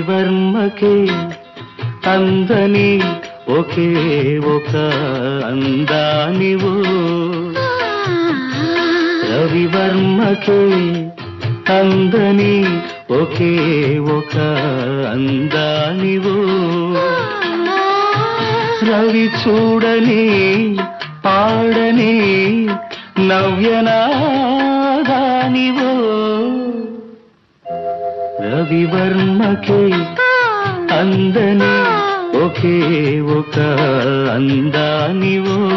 రవివర్మకే అందని ఒకే ఒక అందానివో రవివర్మకే అందని ఒకే ఒక అందానివో రవి చూడని పాడని నవ్యనాదానివో రవివర్మకే అందని ఒకే ఒక అందానివో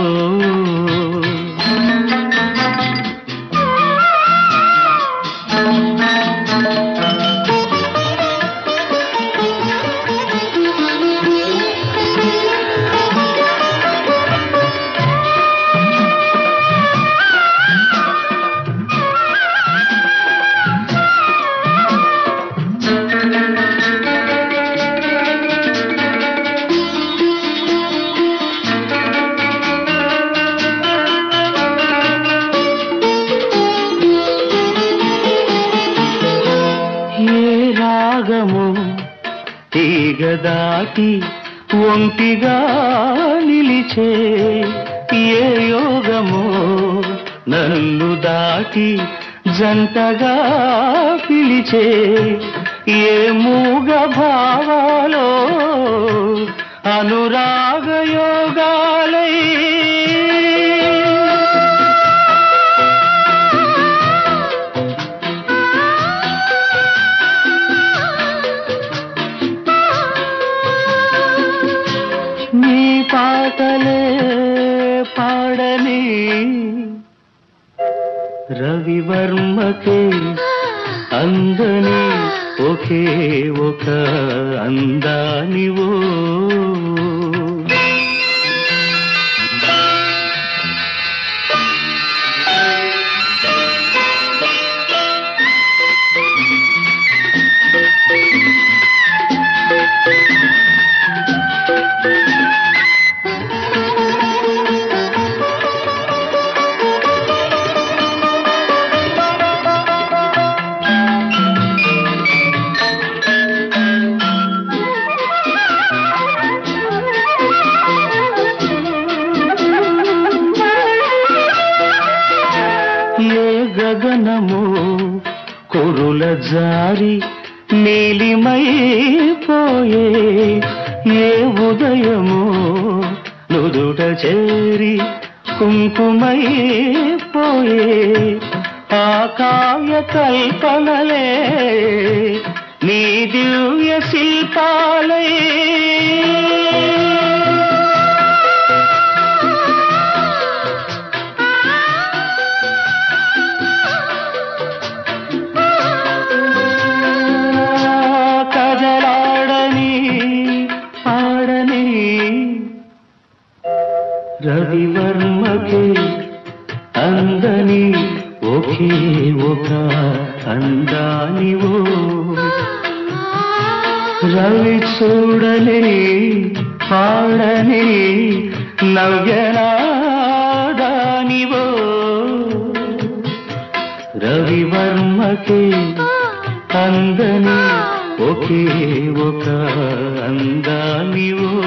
ఏ రాగము తీగ దాటి ఒంటిగా నిలిచే ఏ యోగమో నన్ను దాటి జంటగా పిలిచే ఏ మూగ భావాలో అనురాగ యోగాలై నీ పాటలే పాడని రవివర్మకే అందని ఒకే ఒక అందానివో ఏ గగనము కురుల జారి నీలిమైపోయే ఏ ఉదయము నుదుట చేరి కుంకుమైపోయే ఆ కావ్య కల్పనలే నీ దివ్య శిల్పాలే కదలాడని పాడని రవివర్మకే అందని ఒకే ఒక అందానివో రవి చూడని పాడని నవ్యనాదానివో రవివర్మకే అందని ఒకే ఒక అందానివో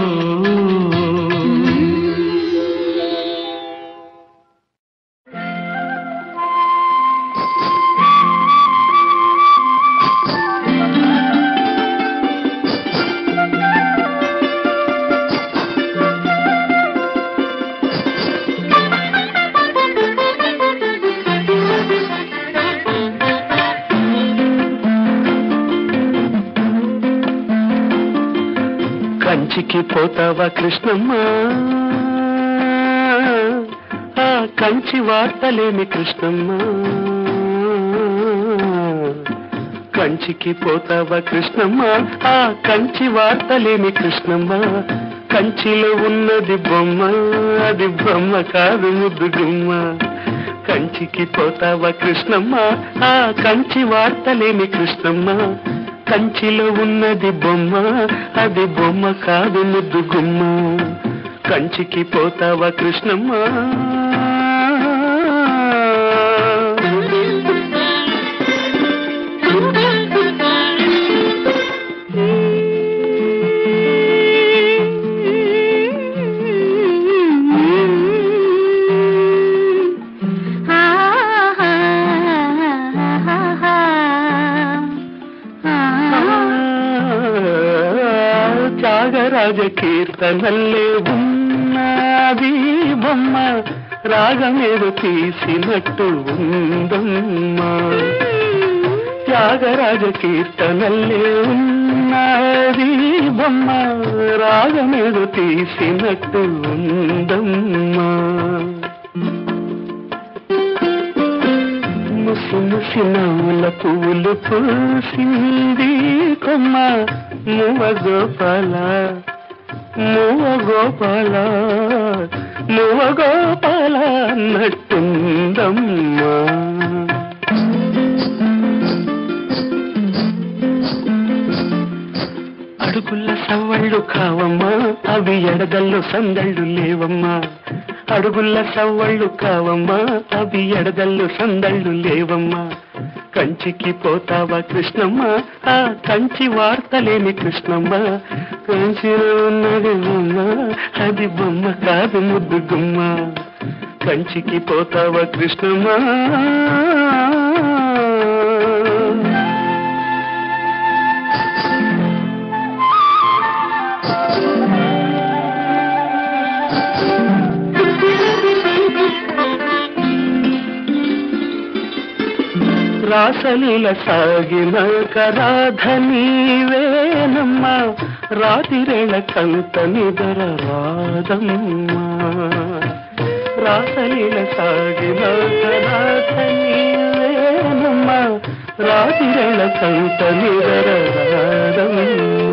కంచికి పోతావా కృష్ణమ్మ ఆ కంచి వార్తలేమి కృష్ణమ్మ కంచికి పోతావా కృష్ణమ్మ ఆ కంచి వార్తలేమి కృష్ణమ్మ కంచిలో ఉన్నది బొమ్మ అది బొమ్మ కాదు ముద్దు గుమ్మ కంచికి పోతావా కృష్ణమ్మ ఆ కంచి వార్తలేమి కృష్ణమ్మ కంచిలో ఉన్నది బొమ్మ అది బొమ్మ కాదు ముద్దు గుమ్మ కంచికి పోతావా కృష్ణమ్మ Thank you. త్యాగరాజ కీర్తనల్లే ఉన్నది బొమ్మ రాగమేదో తీసినట్టు ఉందమ్మా త్యాగరాజ కీర్తనల్లే ఉన్నది బొమ్మ రాగమేదో తీసినట్టు ఉందమ్మా ముసి ముసి నవ్వుల పువ్వులు పూసింది కొమ్మ మువ గోపాల మువ గోపాల మువ గోపాల అన్నట్టుందమ్మా అడుగుల సవ్వళ్ళు కావమ్మా అవి ఎడదల్లో సందళ్ళు లేవమ్మా అడుగుల సవ్వళ్ళు కావమ్మా అవి ఎడదల్లో సందళ్ళు లేవమ్మా కంచికి పోతావా కృష్ణమ్మ ఆ కంచి వార్తలేని కృష్ణమ్మ కంచిలో ఉన్నది బొమ్మ అది బొమ్మ కాదు ముద్దు గుమ్మ కంచికి పోతావా కృష్ణమ్మ రాసలీల సాగిన కరాధ నీవేనమ్మ రాతిరేళ కంత నిదర రాదమ్మా రాసలీల సాగిన కరాధ నీవేనమ్మ రాతిరేళ కంత నిదర రాదమ్మా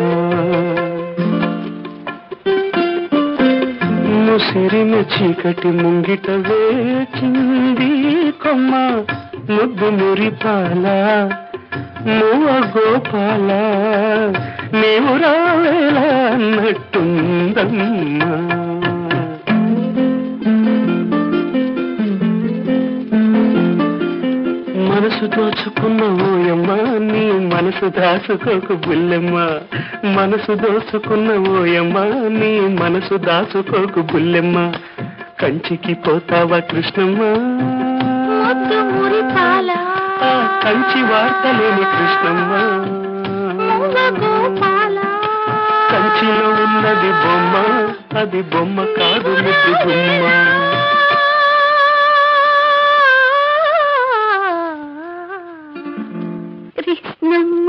ముసిరిన చీకటి ముంగిట వేచింది కొమ్మ ముద్దు మురిపాల మువ్వ గోపాల నీవు రావేలా అన్నట్టుందమ్మా మనసు దోచుకున్న ఓయమ్మ నీ మనసు దాచుకోకు బుల్లెమ్మ మనసు దోచుకున్న ఓయమ్మ నీ మనసు దాచుకోకు బుల్లెమ్మ కంచికి పోతావా కృష్ణమ్మ ముద్దు మురిపాల ఆ కంచి వార్తలేని కృష్ణమ్మ మువ్వ గోపాల కంచిలో ఉన్నది బొమ్మ అది బొమ్మ కాదు ముద్దు గుమ్మ కృష్ణమ్మ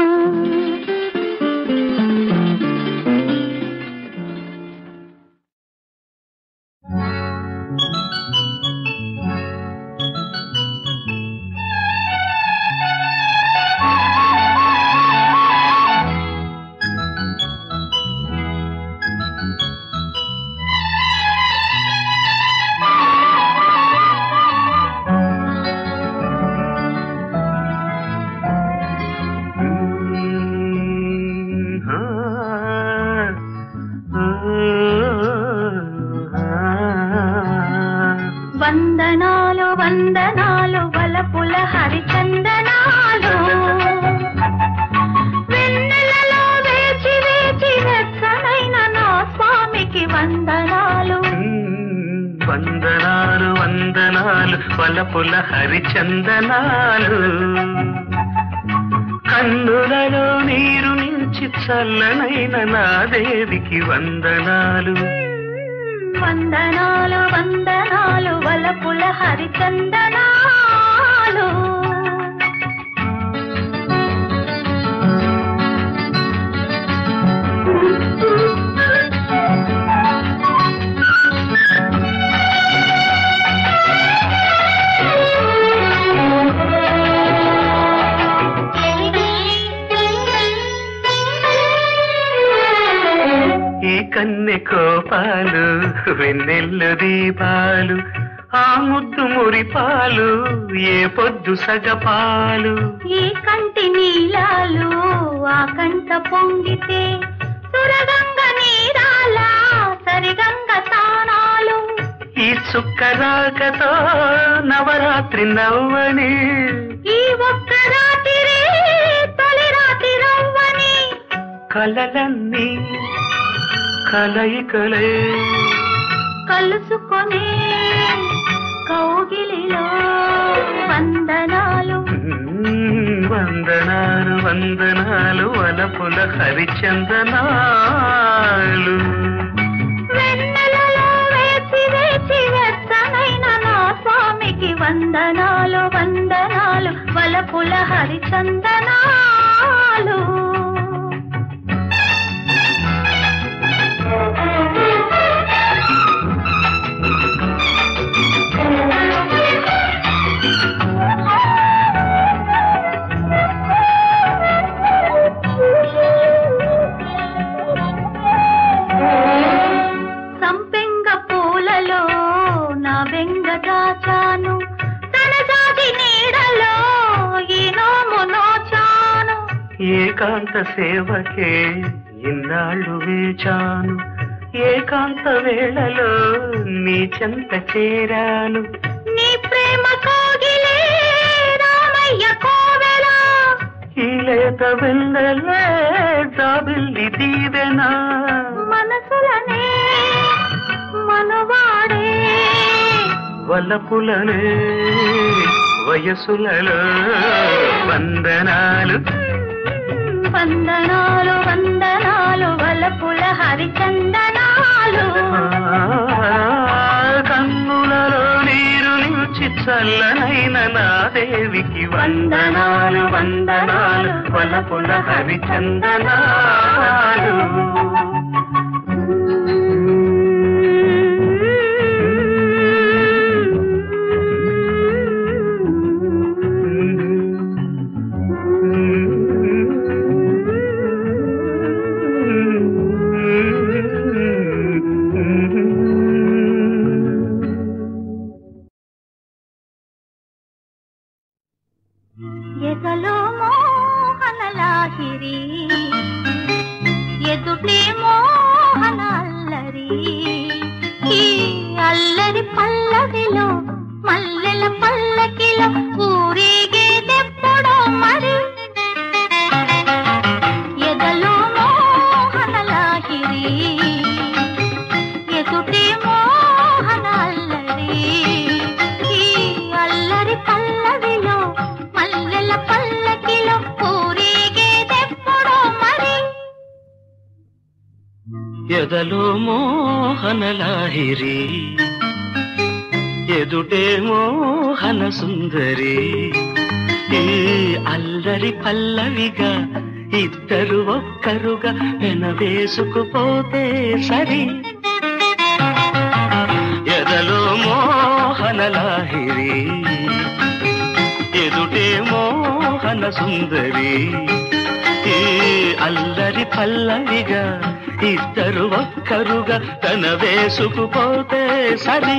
వందనాలు వందనాలు వలపుల హరిచందనాలు వెన్నెలలో వేచి వేచి వెచ్చనైన నా స్వామికి వందనాలు వందనాలు వందనాలు వలపుల హరిచందనాలు కన్నులలో నీరు నుంచి చల్లనైన నా దేవికి వందనాలు వందనాలు వందనాలు వలపుల హరిచందనాలు ఈ కన్నె కోపాలు వెన్నెల్లు దీపాలు ఆ ముద్దు మురిపాలు ఏ పొద్దు సగపాలు ఈ కంటి నీలాలు ఆ కంట పొంగితే సురగంగ నీరాల సరిగంగ తానాలు ఈ చుక్కరాకతో నవరాత్రి నవ్వని ఈ ఒక్క రాత్రి తొలి రాత్రి రవ్వని కలలన్నీ కలయికలే కలుసుకొనే కౌగిలిలో వందనాలు మ్మ్, వందనాలు వందనాలు వలపుల హరిచందనాలు వందనాలు వందనాలు వలపుల హరిచందనాలు సంపెంగ పూలలో నా బెంగ దాచాను తన జాతి నీడలో ఈ నోము నోచాను ఏకాంత సేవకే ఇన్నాళ్ళు వేచాను ఏకాంత వేళలో నీ చెంత చేరాను నీ ప్రేమ కోగిలే రామయ్య కోవెల ఈ లేత వెళ్ళలే జాబిల్లి దీవెనా మనసులనే మనవాడే వలపులనే వయసులలో వందనాలు వందనాలు వందనాలు వలపుల హరిచందనాలు ఆ, కన్నులలో నీరు నిలిచి చల్లనైన నా దేవికి వందనాలు వందనాలు వలపుల హరిచందనాలు ఎదలో మోహనలాహిరి ఎదుటే మోహన అల్లరి ఈ అల్లరి పల్లవిలో మల్లెల పల్లకిలో ఊరేగేదెప్పుడో మరి ఎదలో మోహనలాహిరి ఎదుటే మోహన అల్లరి ఈ అల్లరి పల్లవిలో మల్లెల పల్లకిలో ఊరేగేదెప్పుడో మరి ఎదలో మోహనలాహిరి ఎదుటే మోహన సుందరి ఈ అల్లరి పల్లవిగా ఇద్దరు ఒక్కరుగా వెనవేసుకుపోతే సరి ఎదలో మోహనలాహిరి ఎదుటే మోహన సుందరి ఈ అల్లరి పల్లవిగా ఇద్దరు ఒక్కరుగా తన వేసుకుపోతే సరి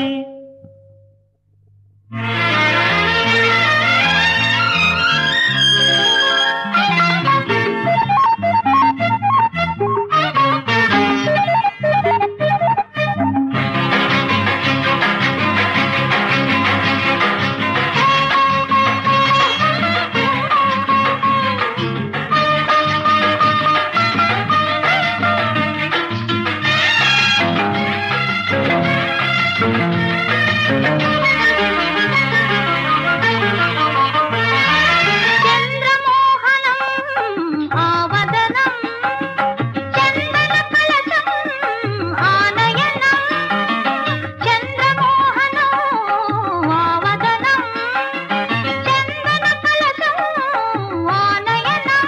చంద్రమోహనం ఆవదనం చందన కలశం ఆనయనం చంద్రమోహనం ఆవదనం చందన కలశం ఆనయనం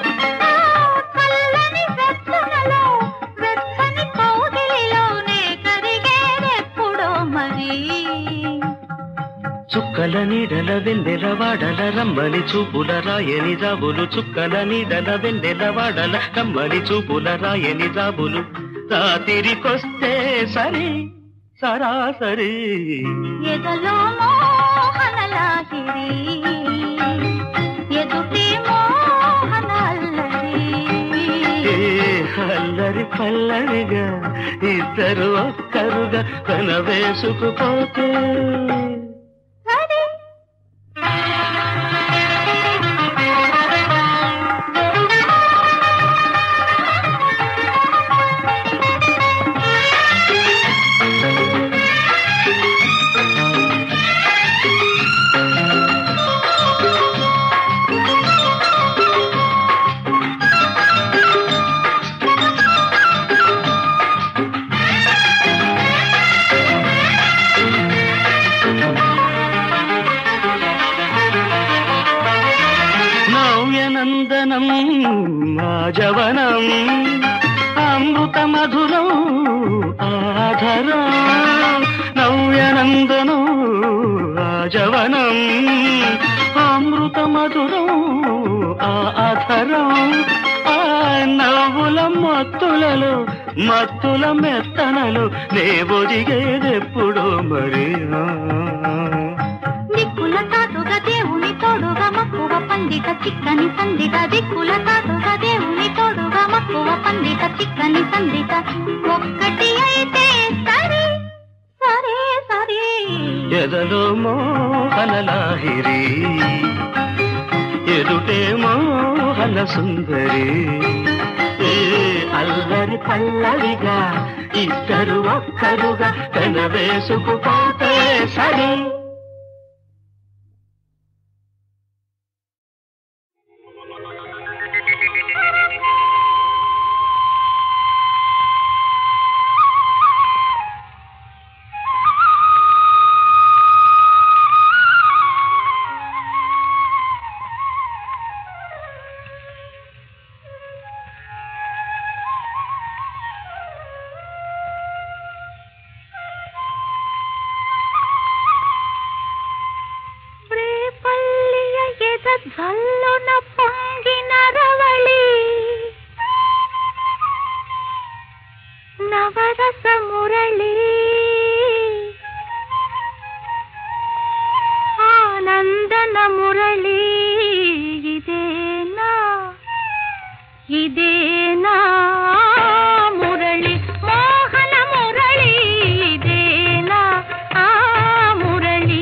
చల్లని వెచ్చనలో వెచ్చని కౌగిలిలోనే కరిగేదెప్పుడో మరి చుక్కల నీడల వెన్నెల వాడల రమ్మని చూపుల రాయని జాబులు చుక్కల నీడల వెన్నెల వాడల రమ్మని చూపుల రాయని జాబులు రాతిరికొస్తే సరి సరాసరి ఎదలో మోహనలాహిరి ఎదుటే మోహన అల్లరి ఏ అల్లరి పల్లవిగా ఇద్దరు ఒక్కరుగా తన వేసుకుపోతే సరే నందనం రాజవనం అమృత మధురం ఆ అధరం ఆ నవ్వుల మత్తులలో మత్తుల మెత్తనలు నే ఒదిగేదెప్పుడో మరి ఆ. దిక్కుల తాటుగా దేవుని తోడుగా మక్కువ పండిత చిక్కని సందిట దిక్కుల తాటుగా దేవుని తోడుగా మక్కువ పండిత చిక్కని సందిట ఒక్కటి అయితే సరే సరే సరే ఎదలో మోహన లాహిరి ఎదుటే మోహన సుందరి ఏ అల్లరి పల్లవిగా ఇద్దరు ఒక్కరుగా తన వేసుకుపోతే సరే రేపల్లియ ఎద జల్లున పొంగిన రవళి నవరస మురళి ఆనందన మురళి ఇదేనా ఇదేనా మురళి మోహన మురళి ఇదేనా ఆ మురళి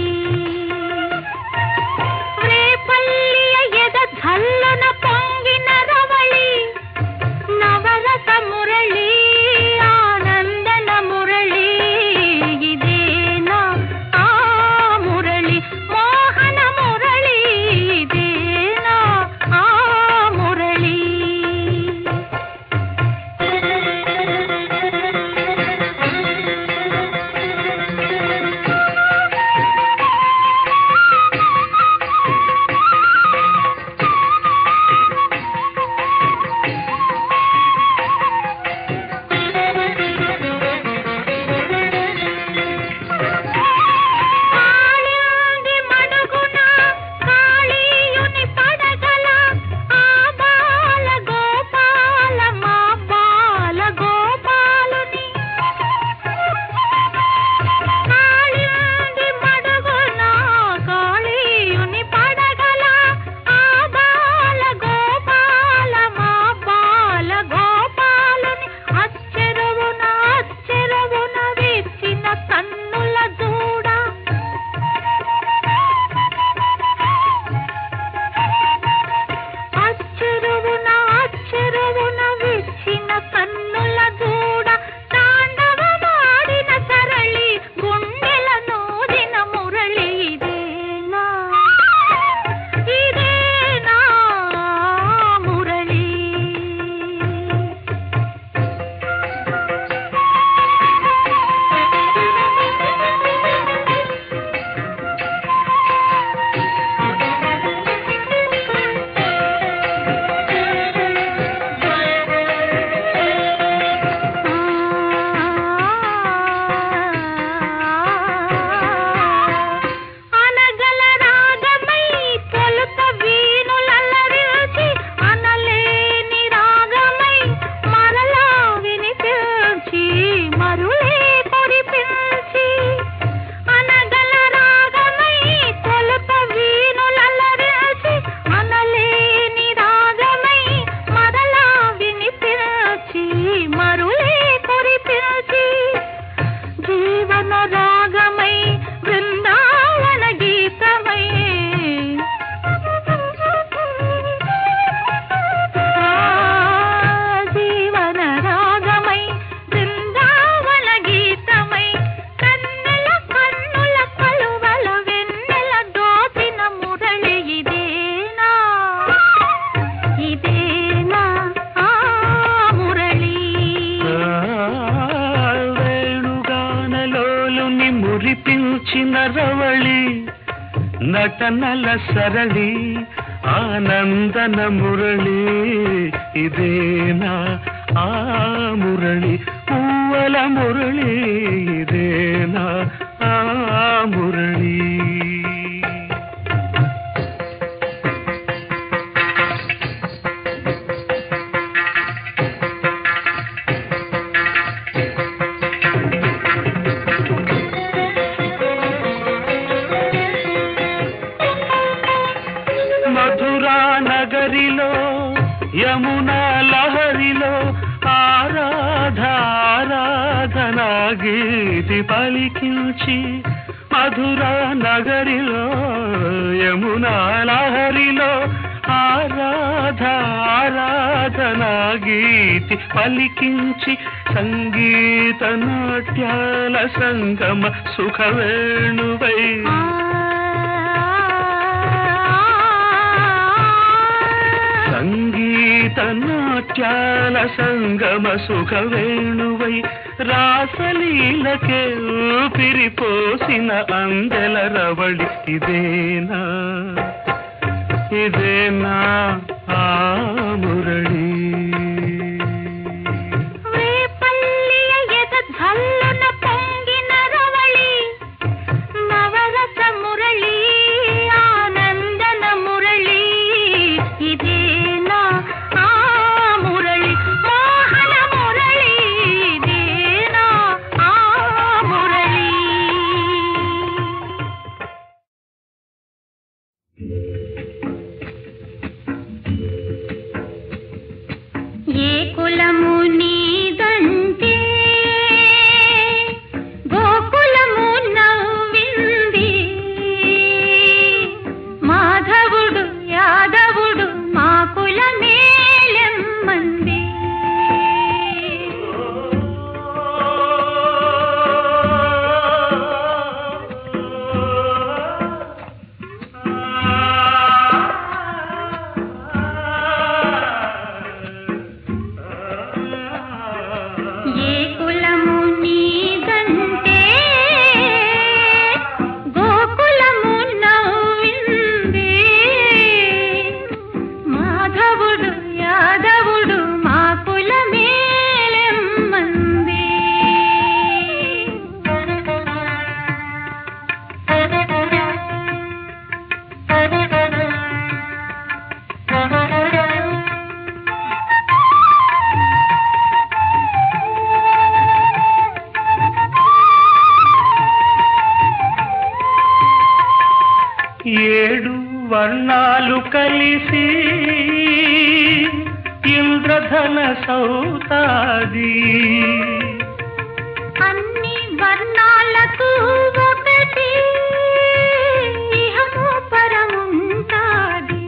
రేపల్లియ ఎద ఝల్లున పొంగిన రవళి నవరస మురళి ఆనందన మురళి ఇదేనా ఆ మురళి మోహన మురళి ఇదేనా ఆ మురళి కాళింది మడుగున కాళీయుని పడగల ఆ బాల గోపాల మా బాల గోపాలుని కాళింది మడుగున కాళీయుని పడగల ఆ బాల గోపాల మా బాల గోపాలుని అచ్చెరువున అచ్చెరువున విచ్చిన కన్నుల దూడ అచ్చెరువున అచ్చెరువున విచ్చిన కన్నుల దూడ తాండవమాడిన సరళి గుండెల నూదిన మురళి ఇదేనా ఇదేనా మురళి అనగల రాగమై తొలుత వీణులల్లరించి అనలేని రాగమై మరలా వినిపించి మరులే కురిపించి అనగల రాగమై తొలుత వీణులల్లరించి అనలేని రాగమై మరలా వినిపించి మరులే కురిపించి జీవన రాగమై బృందావన గీతమై ఆ, జీవన రాగమై బృందావన గీతమై కన్నెల కన్నుల కలువల వెన్నెల దోచిన మురళి ఇదేనా ఇదేనా ఆ మురళి వేణుగానలోలుని మురిపించిన రవళి నటనల సరళి ఆనందన మురళి ఇదేనా ఆ మురళి పువ్వల మురళి ఇదేనా ఆ గీతి పలికించి మధుర నగరిలో యమునా లహరిలో ఆరాధ ఆరాధన గీతి పలికించి సంగీత నాట్యాల సంగమ సుఖవేణువై సంగీత నాట్యాల సంగమ సుఖవేణువై రాసలీలకే ఊపిరిపోసిన అందెల రవళి ఇదేనా ఇదేనా ఆ మురళి రేపల్లియ ఎద ఝల్లున పొంగిన రవళి నవరస మురళి ఆనందన మురళి ఇదేనా ఆ మురళి మోహన మురళి ఇదేనా ఆ మురళి ఏ కులము నీదంటే గోకులము నవ్వింది మాధవుడు యాదవుడు మా కులమేలెమ్మంది ఏ కులము నీదంటే గోకులము నవ్వింది మాధవుడు యాదవుడు మా కులమేలెమ్మంది ఏడు వర్ణాలు కలిసి ఇంద్రధన సౌతాది అన్ని వర్ణాలకు ఒకటి ఇహము పరముంటాది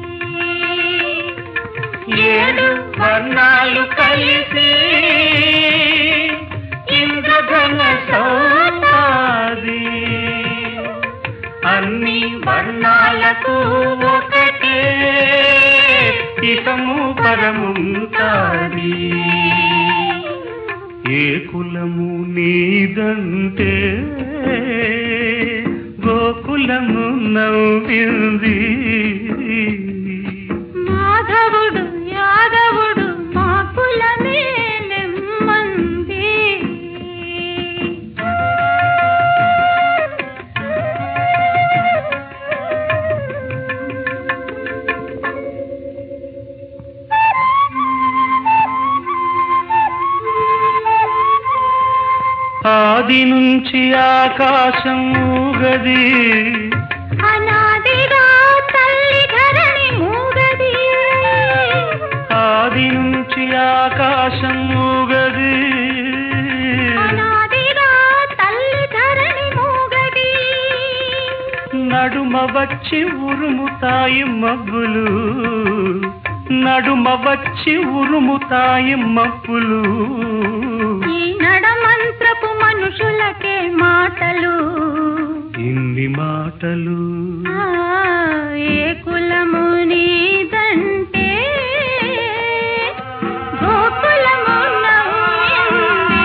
ఏడు వర్ణాలు కలిసి ఇంద్రధన సౌతాది అన్ని వర్ణాలకు ఒకటే ఇహము పరముంటాది ఏ కులము నీదంటే గోకులము నవ్వింది మాధవుడు యాదవుడు మా కులమేలెమ్మంది ఆది నుంచి ఆకాశం గది అనాదిగా తల్లి ధరణి మూగది ఆది నుంచి ఆకాశం గది అనాదిగా తల్లి ధరణి మూగది నడుమ వచ్చి ఉరుముతాయి మబ్బులు నడుమ వచ్చి ఉరుముతాయి మబ్బులు ఈ నడమంత్రపు మనుషులకే మాటలు ఇన్ని మాటలు ఆ, ఏ కులము నీదంటే గోకులము నవ్వింది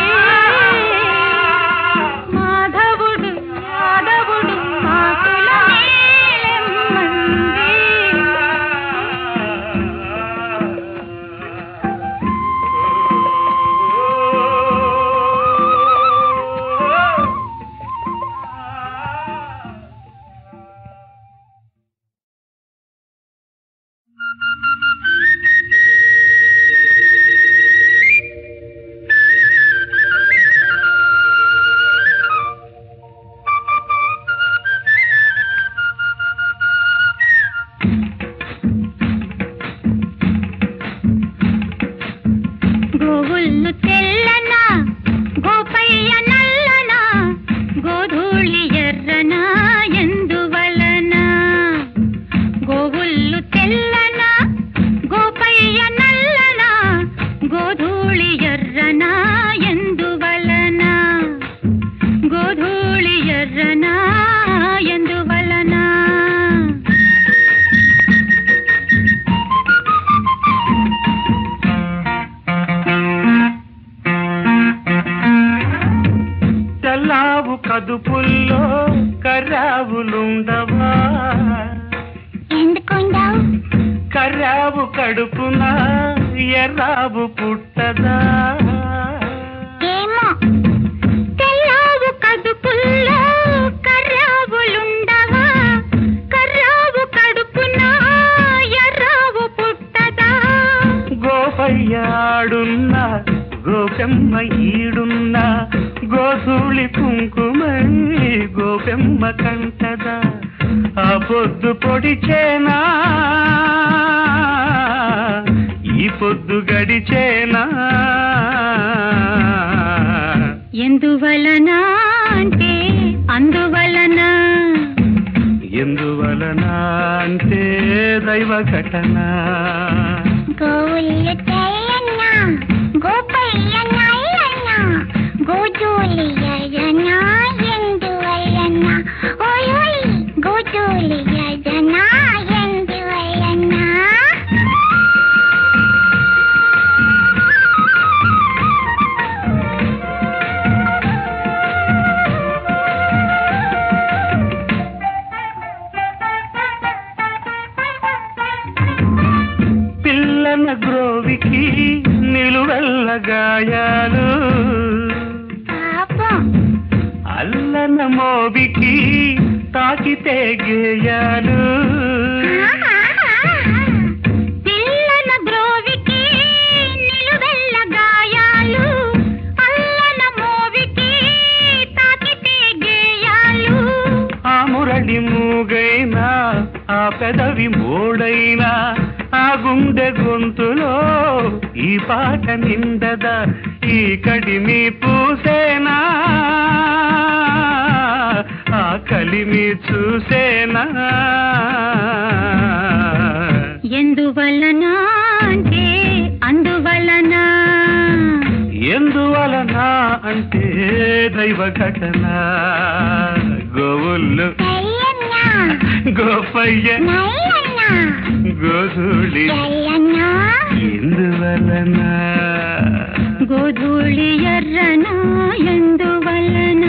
మాధవుడు యాదవుడు మా కులమేలెమ్మంది కదుపుల్లో కర్రావులుండవా ఎందుకుండవు కర్రావు కడుపున ఎర్రావు పుట్టదా ఏమో తెల్లావు కడుపుల్లో కర్రావులుండవా కర్రావు కడుపున ఎర్రావు పుట్టదా గోపయ్యాడున్నా గోపెమ్మ ఈడున్నా గోసూళి కుంకుమై గోపెమ్మ కంటదా ఆ పొద్దు పొడిచేనా ఈ పొద్దు గడిచేనా ఎందువలన అంటే అందువలన ఎందువలన అంటే దైవ ఘటన గోవులు తెల్లన్న గోపయ్యన్న అయ్యన్న గోజూలియన ఎందువలన ఓయ్ ఓయ్ గోజూలియన ఎందువలన పిల్లన గ్రోవికి నిలువెల్ల గాయాలు పాపం అల్లన మోవికి తాకితే గేయాలు పిల్లన గ్రోవికి నిలువెల్ల గాయాలు అల్లన మోవికి తాకితే గేయాలు ఆ మురళి మూగైనా ఆ పెదవి మోడైనా ఆ గుండె గొంతులో ఈ పాట నిండదా ఈ కడిమి పూసేనా ఆ కలిమి చూసేనా ఎందువలన అంటే అందువలన ఎందువలన అంటే దైవ ఘటన గోవుళ్ళు గోపయ్య గోధూళి ఎందువలన గోధూళి ఎర్రన ఎందువలన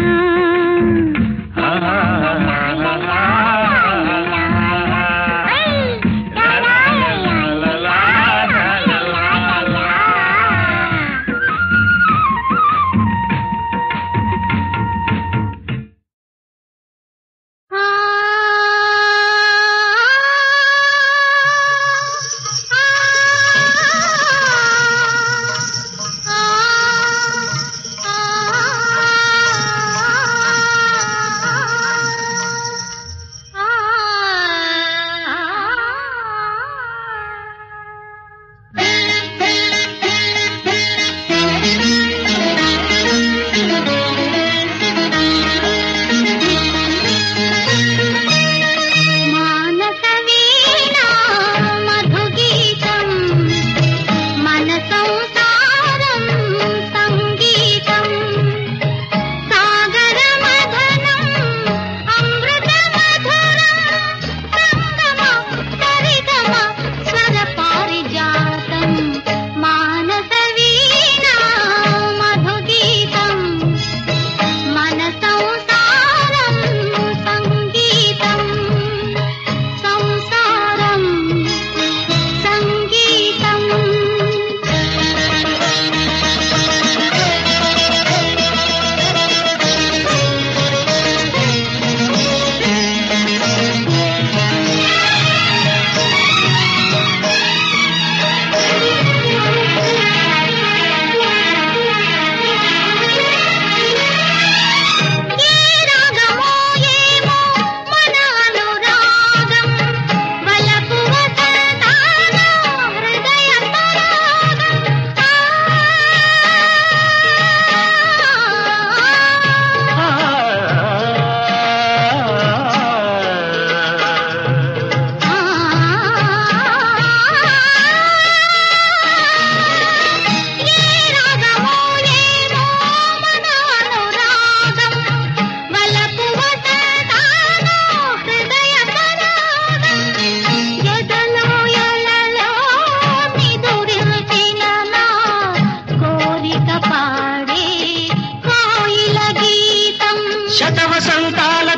ఆ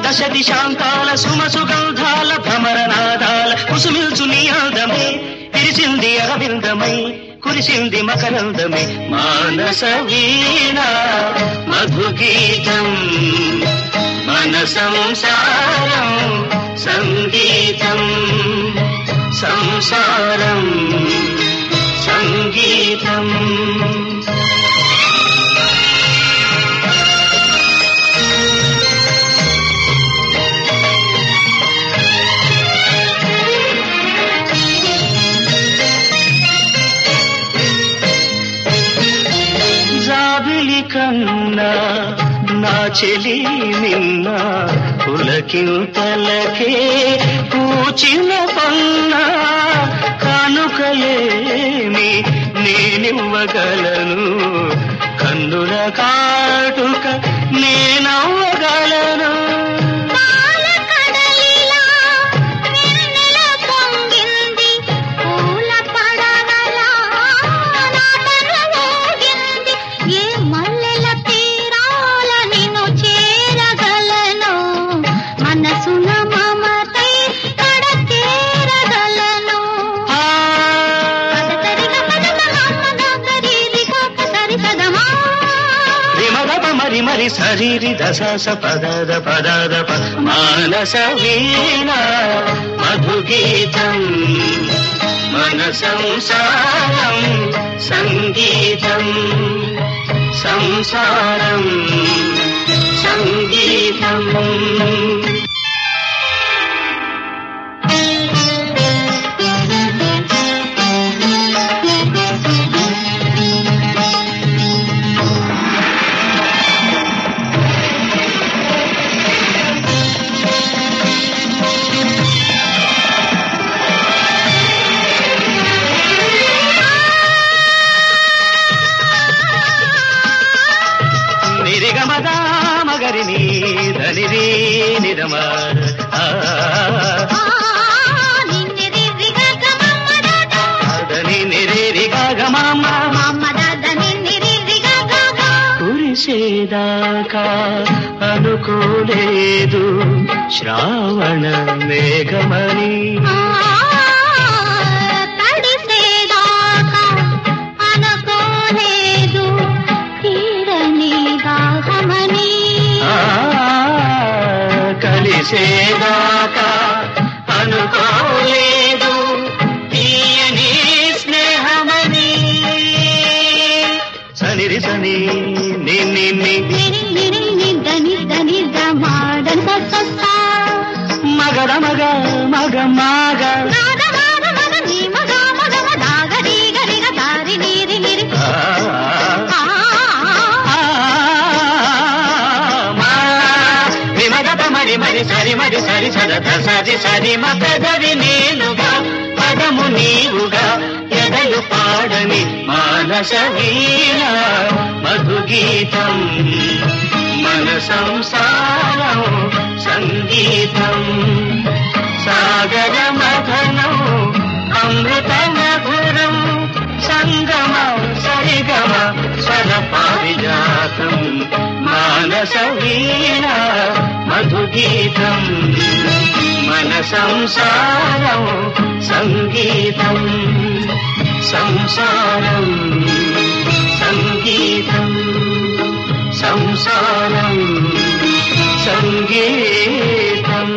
దశ దిశాంతాల సుమ సుగంధాల భ్రమరనాదాల కుసుమిల్చు నీ అందమే విరిసింది అరవిందమై కురిసింది మకరందమే మానస వీణ మధుగీతం మన సంసారం సంగీతం సంసారం సంగీతం జాబిలి కన్నా నా చెలి నిన్న పులకింతలకే పూచిన పన్న కానుకలేమి నేనివ్వగలను కన్నుల కాటుక నేనవ్వగలను పాలకడలిలా వెన్నెల పొంగింది పూల పడగలా నాటన మోగింది ఏ మల్లెల తీరాల నిన్ను చేరగలను మనసున మమతై కడ చేరగలను ఆ పదతరిగ పదమ మమ్మగరిరిగ పదరి పదమా విమగప మరి మరి శరీరి దశ స పదద పదద ప మానస వీణ మధుగీతం మన సంసారం సంగీతం సంసారం సంగీతం నిరిగమదా మగరిని ధనిరి నిరమ ఆ, ఆ నిన్నిరిరిగ గమమ్మదద ధని నిరి గమమ్మ మమ్మదద నిన్నిరిరిగ గగ కురిసేదాకా అనుకోలేదు శ్రావణ మేఘమని తడిసేదాకా అనుకోలేదు తీరని దాహమని ఆ, కలిసేదాకా అనుకోలేదు తీయని స్నేహమని సనిరి సని నిన్ని ని నిరి నిరి నిద్ద నిద్ద నిద్ద మాడన్ సస్స మగడ మగ మగ మగ నాద నాద మద నీ మగ మగ మదాగ రీగ రిగ దారి నీరి నిరి ఆ, ఆ ఆ, మా. విమగత మరి మరి సరి మరి సరి సరద సరి సరి మగదవి నేనుగా పదము నీవుగా ఎదలు పాడని మానస వీణ మధుగీతం మన సంసారం సంగీతం సాగర మథనం అమృత మధురం సంగమ సరిగమ స్వర పారిజాతం మానస వీణ మధుగీతం మన సంసారం సంగీతం సంసారం సంగీతం సంసారం సంగీతం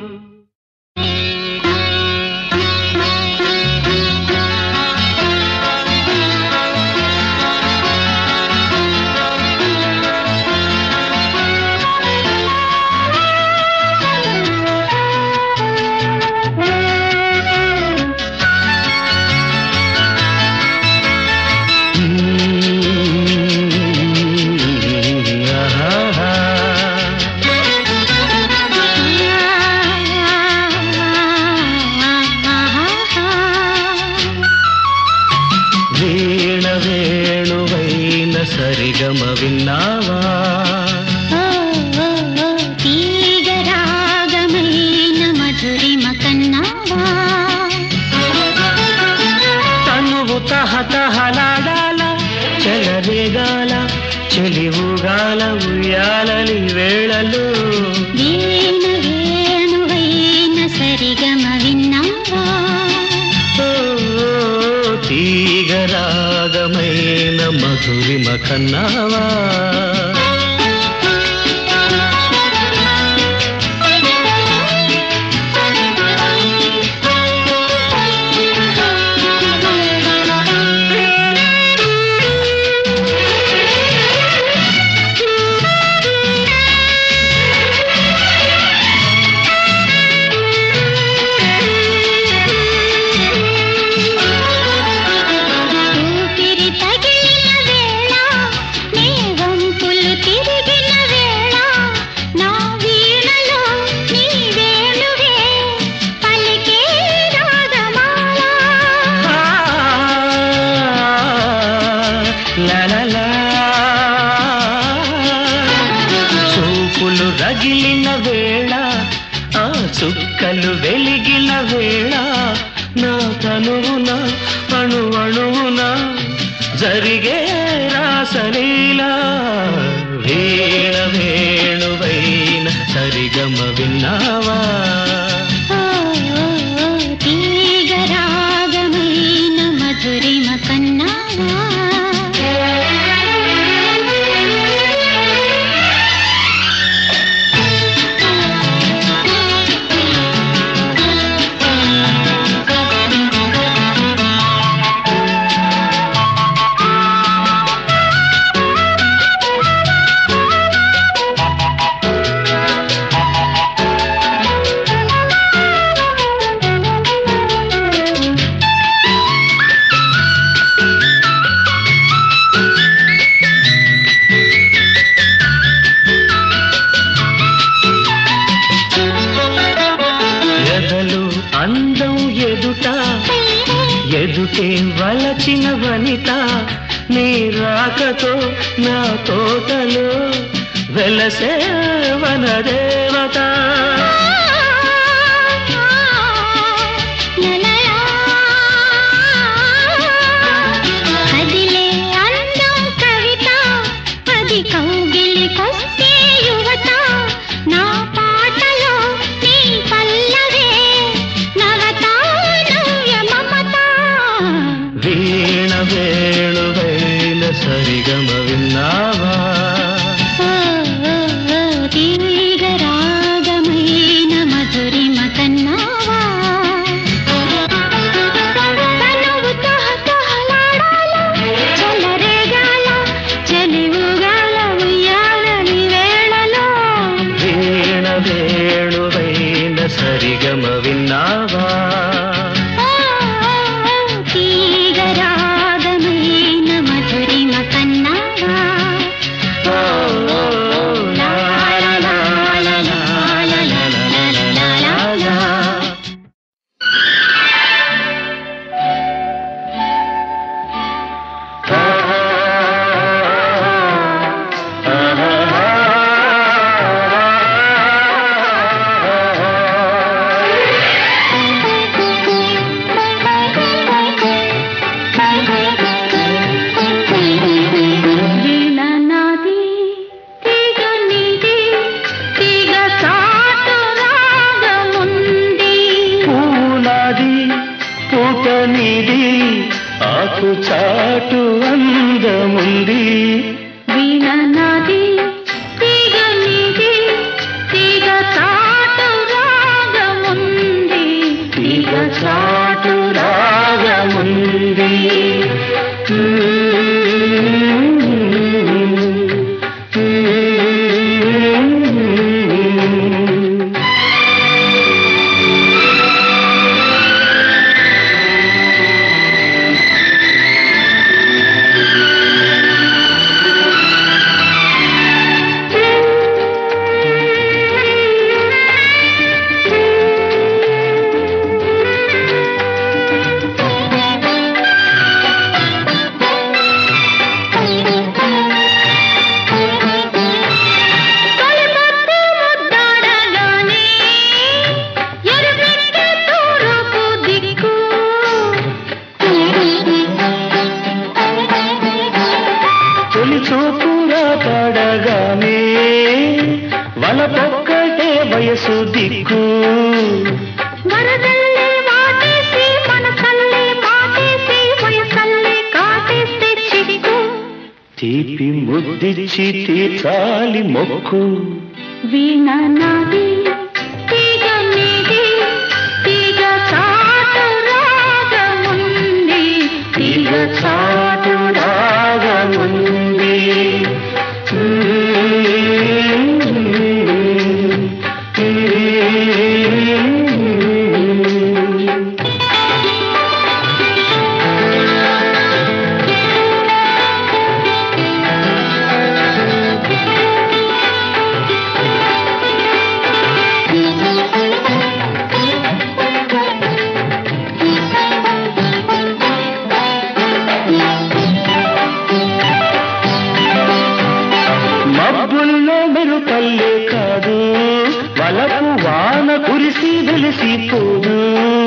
వీణ వేణువైన సరిగమ విన్నావా తీగరాగమైన మధురిమ కన్నావా తనువు తహతహలాడాల చెలరేగాల చెలివుగాల ఉయ్యాలని వేళలు వీణ కన్నావా ఊపిరి తగిలిన వేళ నీ వంపులు తిరిగిన వేళ నా వీణలో నీ వేణువే పలికే రాగమాల లలలా. చూపులు రగిలిన వేళ ఆ చుక్కలు వెలిగిన వేళ నా తనువున అణు అణువున జరిగే రాసలీలా వీణ వేణువైన సరిగమ విన్నావా ఓ, ఓ, ఓ, తీగ రాగమైన మధురిమ కన్నావా ఎదలు అందం ఎదుట ఎదుటే వలచిన వనిత నీ రాకతో నా తోటలో వెలసే వనదేవత కదిలే అందం కవిత అది కౌగిలికొస్తే యువత నా పాటలో నీ పల్లవే నవత నవ్య మమత వీణ వేణువైన సరిగమ విన్నావా ఓ, ఓ, ఓ, తీగ రాగమైన మధురిమ కన్నావా తనువు తహతహలాడాల, చెలరేగాల, చెలివుగాల ఉయ్యాలని వేళలో వీణ వేణువైన సరిగమ విన్నావా ఓ, ఓ, ఓ, తీగ రాగమైన మధురిమ కన్నావా ఓ, ఓ, లా, లా, లా, లా, లా, లా, లా, లా, లా, లా, లా. వీణ నాది తీగ నీది తీగ చాటు రాగముంది పూనాది పూత నీది ఆకు చాటు అందముంది వీణ నాది తీగ నీది తీగ చాటు రాగముంది తీగ చాటు రాగముంది తొలిపొద్దు ముద్దాడగానే ఎరుపెక్కే తూర్పు దిక్కు తొలి చూపురా పడగానే వలపొక్కటే వయసు దిక్కు వరదల్లే వాటేసి మనసల్లే మాటేసి వయసల్లే కాటేస్తే చిక్కు తీపి ముద్దిచ్చి తీర్చాలి మొక్కు వీణ నాది తీగ నీది తీగ చాటు రాగముంది తీగ చాటు రాగముంది మబ్బుల్లో మెరుపల్లే కాదు వలపు వాన కురిసి వెలిసిపోదు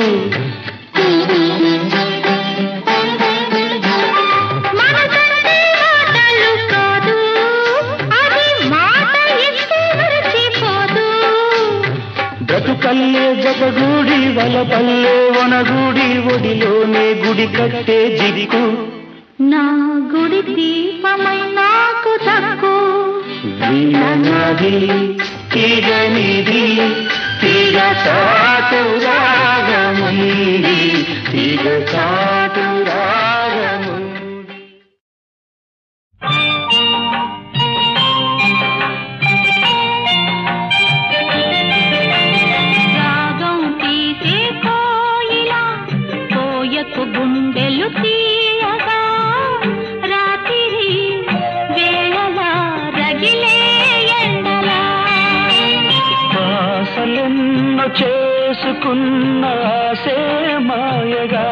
మనసంటే మాటలు కాదు అది మాట ఇస్తే మరచిపోదు బ్రతుకల్లే జగగూడి వలపల్లే వనగూడి ఒడిలోనే గుడి కట్టే జిదికు నా గుడి దీపమై నాకు దక్కు వీణనాది తీగ నిధి తీగ చాటు రాగముంది తీగ చాటు రాగముంది రాగం తీసే కోయిలా కోయకు గుండెలు తీయగా రాత్రి వేళలా రగిలే ఎండలా ఆశలెన్నో చేసుకున్న ఆశే మాయగా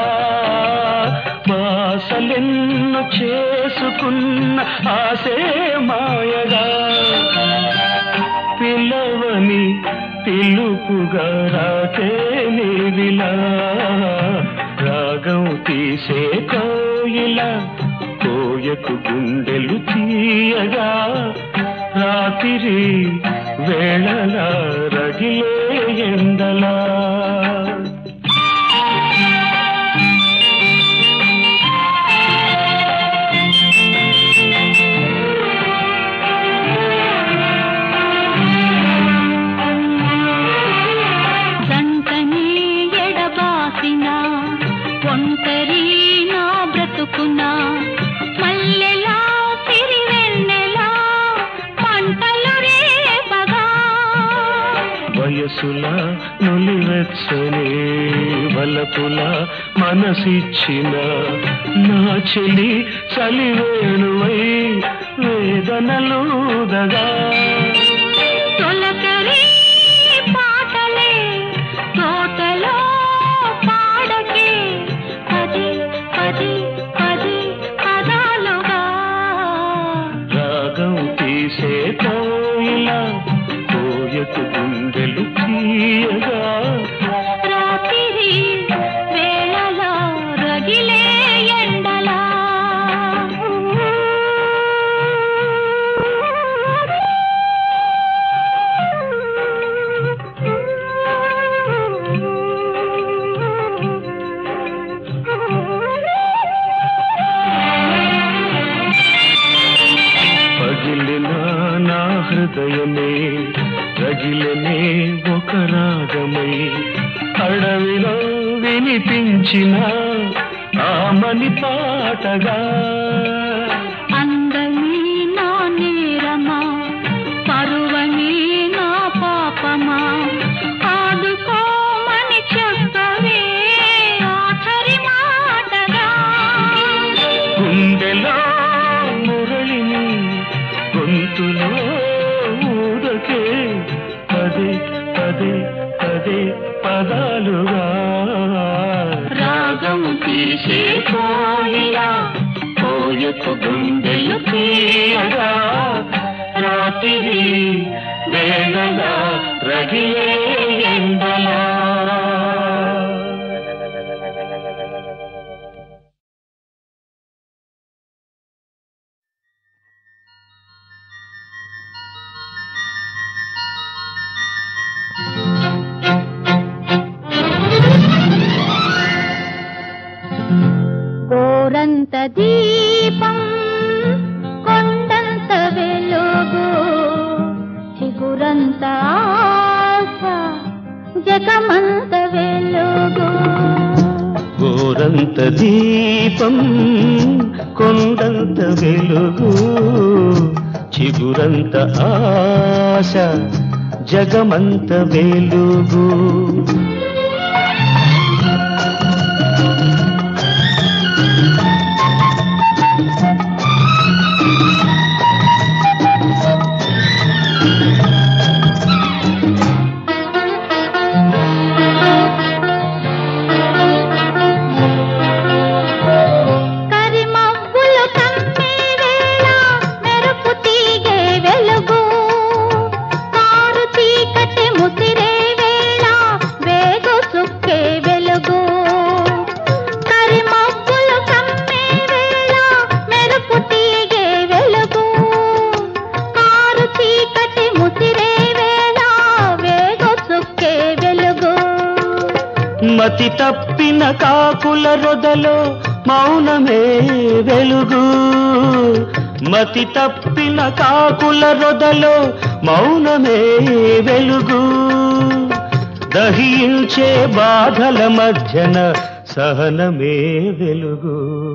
ఆశలెన్నో చేసుకున్న ఆశే మాయగా పిలవని పిలుపుగా రాకే నీవిలా రాగం తీసే కోయిల కోయకు గుండెలు తీయగా రాత్రి వేళలా రగిలే ఎండలా జంటని ఎడబాసిన ఒంటరి నా బ్రతుకున మల్లెలా తిరివెన్నెలా మంటలు రేపగా వయసుల నులివెచ్చని వలపుల మనసిచ్చిన నా చెలి చలివేణువై వేదనలుదగా తొలకరి పాటలే తోటలో పాడకే పది పది పది పదాలుగా రాగం తీసే కోయిల కోయకు గుండెలు తీయగా రాత్రి వేళలో రగిలే ఎండలా పగిలిన నా హృదయమే రగిలనే ఒక రాగమై అడవిలో వినిపించిన ఆమని పాటగా అందమీ నా నేరమా పరువని నా పాపమా ఆదుకోమని చెప్పవే ఆఖరి మాటగా గుండెలో మురళిని గొంతులో ఊదకే పదే పదే పదే పదాలుగా రాగం తీసే కోయిలా కోయకు గుండెలు తీయగా రాత్రి వేళలా రగిలే ఎండలా గోరంత దీపం కొ జగమంత వెలుగు గోరంత దీపం కొండంత వెలుగు చిగురంత ఆశ జగమంత వెలుగు కరిమబ్బులు కమ్మే వేళ మెరుపు తీగే వెలుగు కారు చీకటి ముసిరే వేళ వేగు సుక్కే వెలుగు కరిమబ్బులు కమ్మే వేళ మెరుపు తీగే వెలుగు కారు చీకటి ముసిరే వేళ వేగు సుక్కే వెలుగు మతి తప్పిన కాకుల రొదలో మౌనమే వెలుగు మతి తప్పిన కాకుల రొదలో మౌనమే వెలుగు దహించే బాధల మధ్యన సహనమే వెలుగు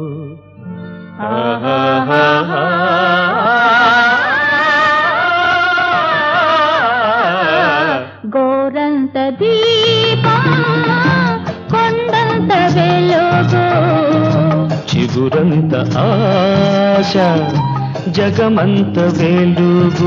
గోరంత దీపం కొండంత వెలుగు చిగురంత ఆశ జగమంత వెలుగు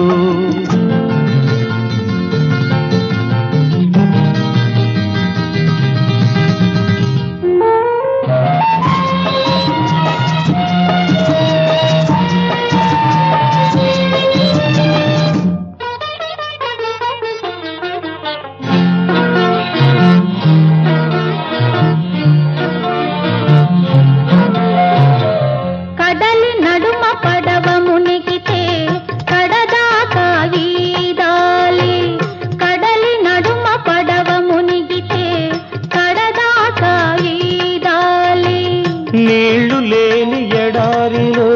కడలి నడుమ పడవ మునిగితే కడదాకా వీదాలి కడలి నడుమ పడవ మునిగితే కడదాకా వీదాలి నీళ్లు లేని ఎడారిలో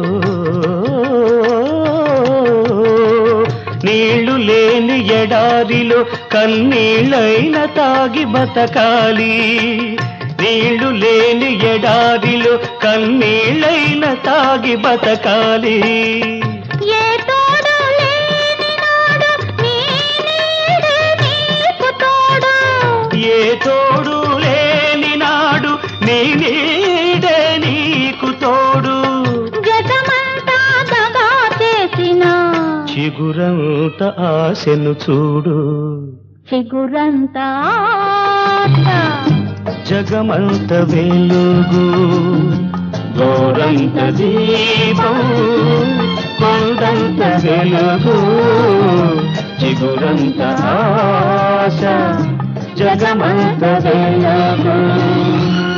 నీళ్లు లేని ఎడారిలో కన్నీళ్ళైన తాగి బతకాలి నీళ్లు లేని ఎడారిలో కన్నీళ్ళైన తాగి బతకాలి ఏ తోడు లేని నాడు నీ నీడే నీకు తోడు ఏ తోడు లేని నాడు నీ నీడే నీకు తోడు జగమంతా దగా చేసిన చిగురంత ఆశను చూడు చిగురంతా ఆశ. జగమంత వెలుగు గోరంత దీపం కొండంత వెలుగు చిగురంత ఆశ జగమంత వెలుగు